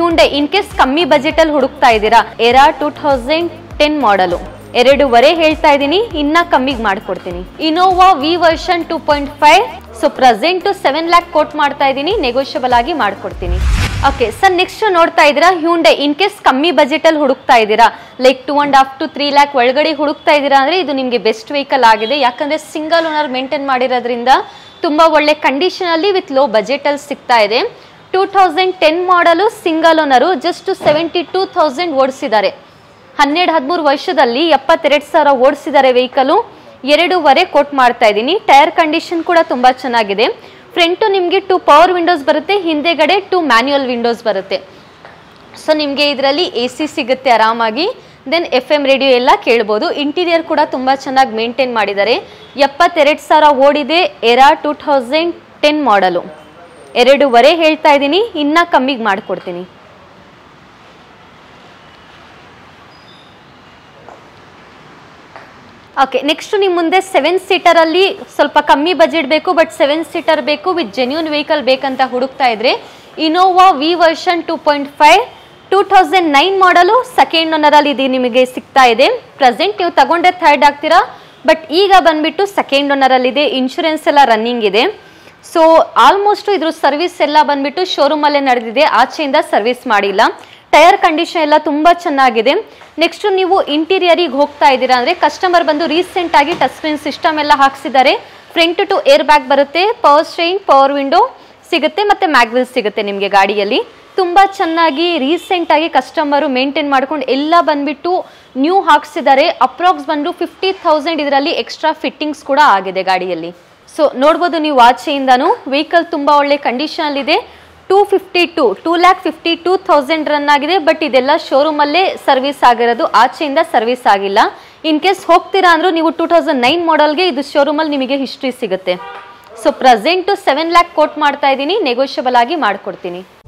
ಹ್ಯೂಂಡೆ in case ಕಮ್ಮಿ budget ಅಲ್ಲಿ ಹುಡುಕ್ತಾ ಇದ್ದೀರಾ ಎರಾ ಟೂ ಥೌಸಂಡ್ ಟೆನ್ ಮಾಡಲು ಎರಡೂವರೆ ಹೇಳ್ತಾ ಇದ್ದೀನಿ ಇನ್ನ ಕಮ್ಮಿಗೆ ಮಾಡ್ಕೊಡ್ತೀನಿ Innova V version two point five so present seven lakh quote ಮಾಡ್ತಾ ಇದ್ದೀನಿ ನೆಗೋಷಿಯಬಲ್ ಆಗಿ ಮಾಡ್ಕೊಡ್ತೀನಿ ಓಕೆ ಸರ್ ನೆಕ್ಸ್ಟ್ ನೋಡ್ತಾ ಇದ್ದೀರಾ ಹ್ಯೂಂಡೆ ಇನ್ ಕೇಸ್ ಕಮ್ಮಿ ಬಜೆಟ್ ಅಲ್ಲಿ ಹುಡುಕ್ತಾ ಇದ್ದೀರಾ like two and half to three lakh ಒಳಗಡೆ ಹುಡುಕ್ತಾ ಇದ್ದೀರಾ ಅಂದ್ರೆ ಇದು ನಿಮಗೆ ಬೆಸ್ಟ್ ವೆಹಿಕಲ್ ಆಗಿದೆ ಯಾಕಂದ್ರೆ ಸಿಂಗಲ್ ಓನರ್ ಮೇಂಟೈನ್ ಮಾಡಿರೋದ್ರಿಂದ ತುಂಬಾ ಒಳ್ಳೆ ಕಂಡೀಷನ್ ಅಲ್ಲಿ ವಿತ್ ಲೋ ಬಜೆಟ್ ಅಲ್ಲಿ ಸಿಗ್ತಾ ಇದೆ ಟೂ ಥೌಸಂಡ್ ಟೆನ್ ಮಾಡಲು single owner just seventy two thousand ಓಡಿಸಿದ್ದಾರೆ ಹನ್ನೆರಡು ಹದಿಮೂರು ವರ್ಷದಲ್ಲಿ ಎಪ್ಪತ್ತೆರಡು ಸಾವಿರ ಓಡಿಸಿದ್ದಾರೆ ವೆಹಿಕಲು ಎರಡೂವರೆ ಕೋಟ್ ಮಾಡ್ತಾ ಇದ್ದೀನಿ ಟೈರ್ ಕಂಡೀಷನ್ ಕೂಡ ತುಂಬಾ ಚೆನ್ನಾಗಿದೆ ಫ್ರಂಟು ನಿಮಗೆ ಟೂ ಪವರ್ ವಿಂಡೋಸ್ ಬರುತ್ತೆ ಹಿಂದೆಗಡೆ ಟೂ ಮ್ಯಾನ್ಯುಯಲ್ ವಿಂಡೋಸ್ ಬರುತ್ತೆ ಸೊ ನಿಮಗೆ ಇದರಲ್ಲಿ ಎ ಸಿ ಸಿಗುತ್ತೆ ಆರಾಮಾಗಿ ದೆನ್ ಎಫ್ ಎಮ್ ರೇಡಿಯೋ ಎಲ್ಲ ಕೇಳ್ಬೋದು ಇಂಟೀರಿಯರ್ ಕೂಡ ತುಂಬ ಚೆನ್ನಾಗಿ ಮೇಂಟೈನ್ ಮಾಡಿದ್ದಾರೆ ಎಪ್ಪತ್ತೆರಡು ಸಾವಿರ ಓಡಿದೆ ಎರಾ ಟೂ ಥೌಸಂಡ್ ಟೆನ್ ಮಾಡಲು ಎರಡೂವರೆ ಹೇಳ್ತಾ ಇದ್ದೀನಿ ಇನ್ನ ಕಮ್ಮಿಗೆ ಮಾಡಿಕೊಡ್ತೀನಿ ಓಕೆ ನೆಕ್ಸ್ಟ್ ನಿಮ್ಮ ಮುಂದೆ ಸೆವೆನ್ ಸೀಟರ್ ಅಲ್ಲಿ ಸ್ವಲ್ಪ ಕಮ್ಮಿ ಬಜೆಟ್ ಬೇಕು ಬಟ್ ಸೆವೆನ್ ಸೀಟರ್ ಬೇಕು ವಿತ್ ಜೆನ್ಯೂನ್ ವೆಹಿಕಲ್ ಬೇಕಂತ ಹುಡುಕ್ತಾ ಇದ್ರೆ Innova V version two point five two thousand nine ಮಾಡಲು ಸೆಕೆಂಡ್ ಓನರ್ ಅಲ್ಲಿ ಇದು ನಿಮಗೆ ಸಿಗ್ತಾ ಇದೆ ಪ್ರೆಸೆಂಟ್ ನೀವು ತಗೊಂಡೆ ಥರ್ಡ್ ಆಗ್ತೀರಾ ಬಟ್ ಈಗ ಬಂದ್ಬಿಟ್ಟು ಸೆಕೆಂಡ್ ಓನರ್ ಅಲ್ಲಿ ಇದೆ ಇನ್ಶೂರೆನ್ಸ್ ಎಲ್ಲ ರನ್ನಿಂಗ್ ಇದೆ ಸೊ ಆಲ್ಮೋಸ್ಟ್ ಇದ್ರ ಸರ್ವಿಸ್ ಎಲ್ಲ ಬಂದ್ಬಿಟ್ಟು ಶೋರೂಮ್ ಅಲ್ಲೇ ನಡೆದಿದೆ ಆಚೆಯಿಂದ ಸರ್ವಿಸ್ ಮಾಡಿಲ್ಲ ಟೈರ್ ಕಂಡೀಷನ್ ಎಲ್ಲ ತುಂಬಾ ಚೆನ್ನಾಗಿದೆ ನೆಕ್ಸ್ಟ್ ನೀವು ಇಂಟೀರಿಯರಿಗೆ ಹೋಗ್ತಾ ಇದ್ದೀರಾ ಅಂದ್ರೆ ಕಸ್ಟಮರ್ ಬಂದು ರೀಸೆಂಟ್ ಆಗಿ ಟಚ್ ಸ್ಕ್ರೀನ್ ಸಿಸ್ಟಮ್ ಎಲ್ಲ ಹಾಕ್ಸಿದ್ದಾರೆ ಫ್ರಂಟ್ ಟು ಏರ್ ಬ್ಯಾಗ್ ಬರುತ್ತೆ ಪವರ್ ಸ್ಟ್ರೈನ್ ಪವರ್ ವಿಂಡೋ ಸಿಗುತ್ತೆ ಮತ್ತೆ ಮ್ಯಾಗ್ವಿಲ್ ಸಿಗುತ್ತೆ ನಿಮಗೆ ಗಾಡಿಯಲ್ಲಿ ತುಂಬಾ ಚೆನ್ನಾಗಿ ರೀಸೆಂಟ್ ಆಗಿ ಕಸ್ಟಮರು ಮೇಂಟೈನ್ ಮಾಡ್ಕೊಂಡು ಎಲ್ಲ ಬಂದ್ಬಿಟ್ಟು ನ್ಯೂ ಹಾಕ್ಸಿದ್ದಾರೆ ಅಪ್ರಾಕ್ಸ್ ಬಂದು ಫಿಫ್ಟಿ ಥೌಸಂಡ್ ಇದರಲ್ಲಿ ಎಕ್ಸ್ಟ್ರಾ ಫಿಟ್ಟಿಂಗ್ಸ್ ಕೂಡ ಆಗಿದೆ ಗಾಡಿಯಲ್ಲಿ ಸೊ ನೋಡ್ಬೋದು ನೀವು ಆಚೆಯಿಂದನೂ ವೆಹಿಕಲ್ ತುಂಬಾ ಒಳ್ಳೆ ಕಂಡೀಷನ್ ಅಲ್ಲಿ ಇದೆ two fifty to two lakh fifty two thousand run ಆಗಿದೆ ಬಟ್ ಇದೆಲ್ಲ ಶೋರೂಮ್ ಅಲ್ಲೇ ಸರ್ವಿಸ್ ಆಗಿರೋದು ಆಚೆಯಿಂದ ಸರ್ವಿಸ್ ಆಗಿಲ್ಲ ಇನ್ ಕೇಸ್ ಹೋಗ್ತೀರಾ ಅಂದ್ರೂ ನೀವು ಟೂ ತೌಸಂಡ್ ನೈನ್ ಮಾಡೆಲ್ಗೆ ಇದು ಶೋರೂಮ್ ಅಲ್ಲಿ ನಿಮಗೆ ಹಿಸ್ಟ್ರಿ ಸಿಗುತ್ತೆ so present seven lakh quote ಮಾಡ್ತಾ ಇದ್ದೀನಿ ನೆಗೋಷಿಯಬಲ್ ಆಗಿ ಮಾಡ್ಕೊಡ್ತೀನಿ